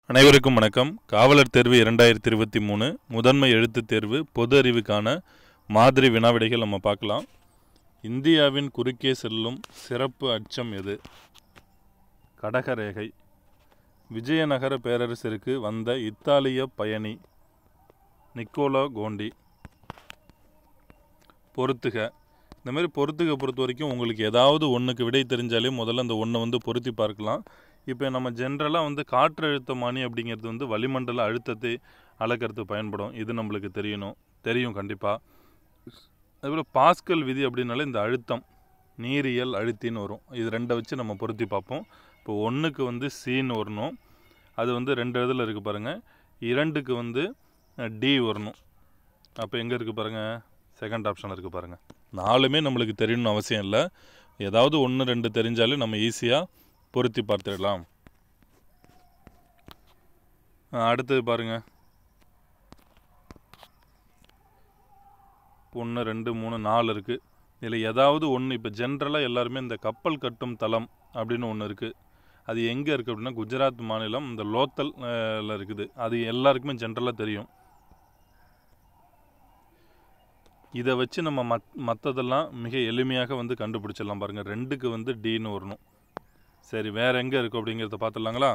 அனைவருக்கும் வணக்கம் காவலர் தேர்வு இரண்டாயிரத்தி இருபத்தி மூணு முதன்மை எழுத்துத் தேர்வு பொது அறிவுக்கான மாதிரி வினாவிடைகள் நம்ம பார்க்கலாம் இந்தியாவின் குறுக்கே செல்லும் சிறப்பு அச்சம் எது கடகரேகை விஜயநகர பேரரசிற்கு வந்த இத்தாலிய பயணி நிக்கோலோ கோண்டி பொறுத்துக இந்த மாதிரி பொறுத்துக பொறுத்த வரைக்கும் உங்களுக்கு ஏதாவது ஒன்றுக்கு விடை தெரிஞ்சாலே முதல்ல அந்த ஒன்றை வந்து பொருத்தி பார்க்கலாம் இப்போ நம்ம ஜென்ரலாக வந்து காற்றழுத்தமானி அப்படிங்கிறது வந்து வளிமண்டல அழுத்தத்தை அளக்கிறதுக்கு பயன்படும் இது நம்மளுக்கு தெரியணும் தெரியும் கண்டிப்பாக அதுபோல் பாஸ்கல் விதி அப்படின்னாலே இந்த அழுத்தம் நீரியல் அழுத்தின்னு வரும் இது ரெண்டை வச்சு நம்ம பொருத்தி பார்ப்போம் இப்போ ஒன்றுக்கு வந்து சீன்னு வரணும் அது வந்து ரெண்டு இதில் இருக்குது பாருங்கள் இரண்டுக்கு வந்து டி வரணும் அப்போ எங்கே இருக்குது பாருங்கள் செகண்ட் ஆப்ஷன் இருக்குது பாருங்கள் நாலுமே நம்மளுக்கு தெரியணும்னு அவசியம் இல்லை ஏதாவது ஒன்று ரெண்டு தெரிஞ்சாலே நம்ம ஈஸியாக பொருத்தி பார்த்துடலாம் ஆ, அடுத்தது பாருங்கள் ஒன்று ரெண்டு மூணு நாலு இருக்குது இதில் ஏதாவது ஒன்று இப்போ ஜென்ரலாக எல்லாருமே இந்த கப்பல் கட்டும் தளம் அப்படின்னு ஒன்று இருக்குது அது எங்கே இருக்குது அப்படின்னா குஜராத் மாநிலம் இந்த லோத்தல் அஹ், ல இருக்குது அது எல்லாருக்குமே ஜென்ரலாக தெரியும் இதை வச்சு நம்ம மத் மற்றதெல்லாம் மிக எளிமையாக வந்து கண்டுபிடிச்சிடலாம் பாருங்கள் ரெண்டுக்கு வந்து டின்னு வரணும் சரி வேற எங்கே இருக்குது அப்படிங்கிறத பார்த்துடலாங்களா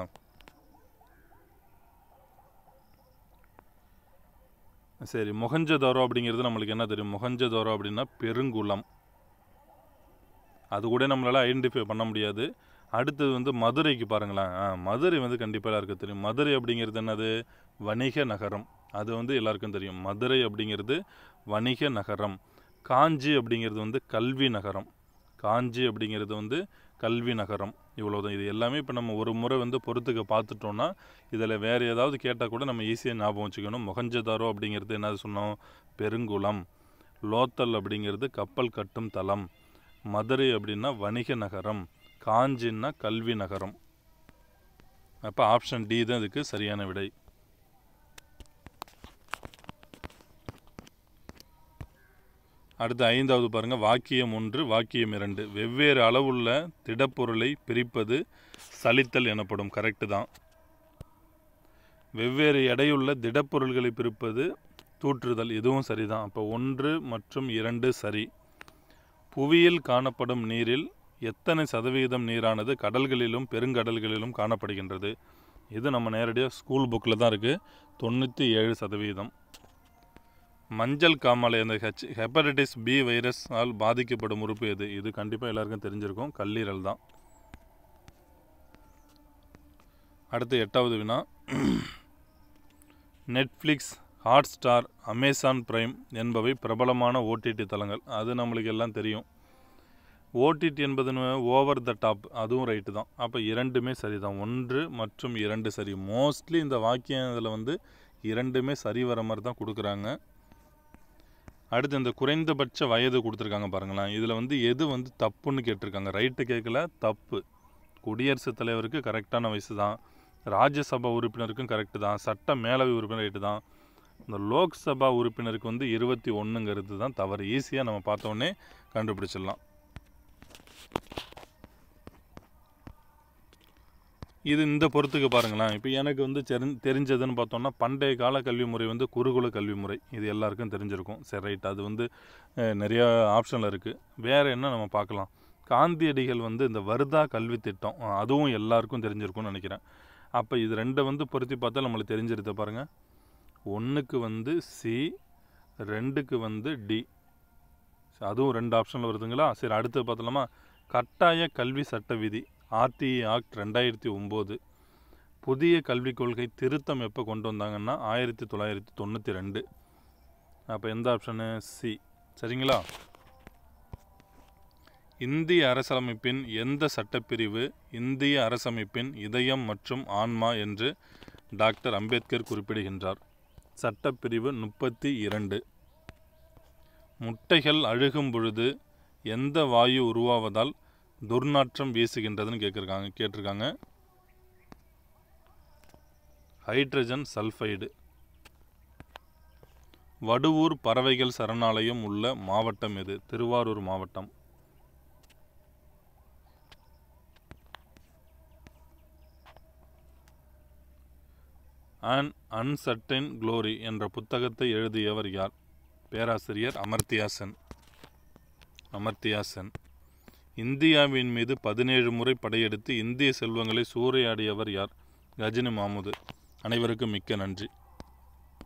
சரி மொஹஞ்சதோரோ அப்படிங்கிறது நம்மளுக்கு என்ன தெரியும் மொஹஞ்சதோரோ அப்படின்னா பெருங்குளம் அது கூட நம்மளால் ஐடென்டிஃபை பண்ண முடியாது அடுத்தது வந்து மதுரைக்கு பாருங்களேன் ஆ, மதுரை வந்து கண்டிப்பாக எல்லாருக்கும் தெரியும் மதுரை அப்படிங்கிறது என்னது வணிக நகரம் அது வந்து எல்லாருக்கும் தெரியும் மதுரை அப்படிங்கிறது வணிக நகரம் காஞ்சி அப்படிங்கிறது வந்து கல்வி நகரம் காஞ்சி அப்படிங்கிறது வந்து கல்வி நகரம் இவ்வளோதான் இது எல்லாமே இப்போ நம்ம ஒரு முறை வந்து பொறுத்துக்க பார்த்துட்டோம்னா இதில் வேறு ஏதாவது கேட்டால் கூட நம்ம ஈஸியாக ஞாபகம் வச்சுக்கணும் மொஹஞ்சதாரோ அப்படிங்கிறது என்ன சொன்னோம் பெருங்குளம் லோத்தல் அப்படிங்கிறது கப்பல் கட்டும் தளம் மதுரை அப்படின்னா வணிக நகரம் காஞ்சின்னா கல்வி நகரம் அப்போ ஆப்ஷன் டி தான் இதுக்கு சரியான விடை அடுத்து ஐந்தாவது பாருங்க வாக்கியம் ஒன்று வாக்கியம் இரண்டு வெவ்வேறு அளவுள்ள திடப்பொருளை பிரிப்பது சலித்தல் எனப்படும் கரெக்டு தான் வெவ்வேறு எடையுள்ள திடப்பொருள்களை பிரிப்பது தூற்றுதல் இதுவும் சரிதான் அப்போ ஒன்று மற்றும் இரண்டு சரி புவியில் காணப்படும் நீரில் எத்தனை சதவிகிதம் நீரானது கடல்களிலும் பெருங்கடல்களிலும் காணப்படுகின்றது இது நம்ம நேரடியாக ஸ்கூல் புக்கில் தான் இருக்குது தொண்ணூற்றி ஏழு சதவீதம் மஞ்சள் காமாலை அந்த ஹெச் ஹெப்படைட்டிஸ் பி வைரஸால் பாதிக்கப்படும் உறுப்பு எது இது கண்டிப்பாக எல்லாருக்கும் தெரிஞ்சிருக்கும் கல்லீரல் தான் அடுத்து எட்டாவது வினா Netflix Hotstar Amazon Prime என்பவை பிரபலமான ஓடிடி தளங்கள் அது நம்மளுக்கு எல்லாம் தெரியும் ஓடிடி என்பது ஓவர் த டாப் அதுவும் ரைட்டு தான் அப்போ இரண்டுமே சரி தான் ஒன்று மற்றும் இரண்டு சரி மோஸ்ட்லி இந்த வாக்கியம் இதில் வந்து இரண்டுமே சரி வர மாதிரி தான் கொடுக்குறாங்க அடுத்து இந்த குறைந்தபட்ச வயது கொடுத்துருக்காங்க பாருங்களேன் இதில் வந்து எது வந்து தப்புன்னு கேட்டிருக்காங்க ரைட்டு கேட்கல தப்பு குடியரசுத் தலைவருக்கு கரெக்டான வயசு தான் ராஜ்யசபா உறுப்பினருக்கும் கரெக்டு தான் சட்ட மேலவை உறுப்பினர் ரைட்டு தான் இந்த லோக்சபா உறுப்பினருக்கு வந்து இருபத்தி ஒன்றுங்கிறது தான் தவறு ஈஸியாக நம்ம பார்த்தோன்னே கண்டுபிடிச்சிடலாம் இது இந்த பொறுத்துக்கு பாருங்களேன் இப்போ எனக்கு வந்து தெரி- தெரிஞ்சதுன்னு பார்த்தோம்னா பண்டைய கால கல்வி முறை வந்து குருகுல கல்வி முறை இது எல்லாருக்கும் தெரிஞ்சிருக்கும் சரி ரைட் அது வந்து அஹ், நிறைய ஆப்ஷனில் இருக்குது வேறு என்ன நம்ம பார்க்கலாம் காந்தியடிகள் வந்து இந்த வருதா கல்வி திட்டம் அஹ், அதுவும் எல்லாருக்கும் தெரிஞ்சிருக்கும்னு நினைக்கிறேன் அப்போ இது ரெண்டை வந்து பொருத்தி பார்த்தா நம்மளுக்கு தெரிஞ்சிருது பாருங்கள் ஒன்றுக்கு வந்து சி ரெண்டுக்கு வந்து டி அதுவும் ரெண்டு ஆப்ஷனில் வருதுங்களா சரி அடுத்து பார்த்தலாமா கட்டாய கல்வி சட்ட விதி ஆர்டிஇ ஆக்ட் ரெண்டாயிரத்தி ஒம்பது புதிய கல்விக் கொள்கை திருத்தம் எப்போ கொண்டு வந்தாங்கன்னா ஆயிரத்தி தொள்ளாயிரத்தி தொண்ணூற்றி ரெண்டு அப்போ எந்த ஆப்ஷனு சி சரிங்களா இந்திய அரசமைப்பின் எந்த சட்டப்பிரிவு இந்திய அரசமைப்பின் இதயம் மற்றும் ஆன்மா என்று டாக்டர் அம்பேத்கர் குறிப்பிடுகின்றார் சட்டப்பிரிவு முப்பத்தி இரண்டு முட்டைகள் அழுகும் பொழுது எந்த வாயு உருவாவதால் துர்நாற்றம் வீசுகின்றதுன்னு கேட்டிருக்காங்க கேட்டிருக்காங்க ஹைட்ரஜன் சல்ஃபைடு வடுவூர் பறவைகள் சரணாலயம் உள்ள மாவட்டம் எது திருவாரூர் மாவட்டம் அன் அன்சர்டன் க்ளோரி என்ற புத்தகத்தை எழுதியவர் யார் பேராசிரியர் அமர்த்தியாசன் அமர்த்தியாசன் இந்தியாவின் மீது பதினேழு முறை படையெடுத்து இந்திய செல்வங்களை சூறையாடியவர் யார் கஜினி மாமுது அனைவருக்கும் மிக்க நன்றி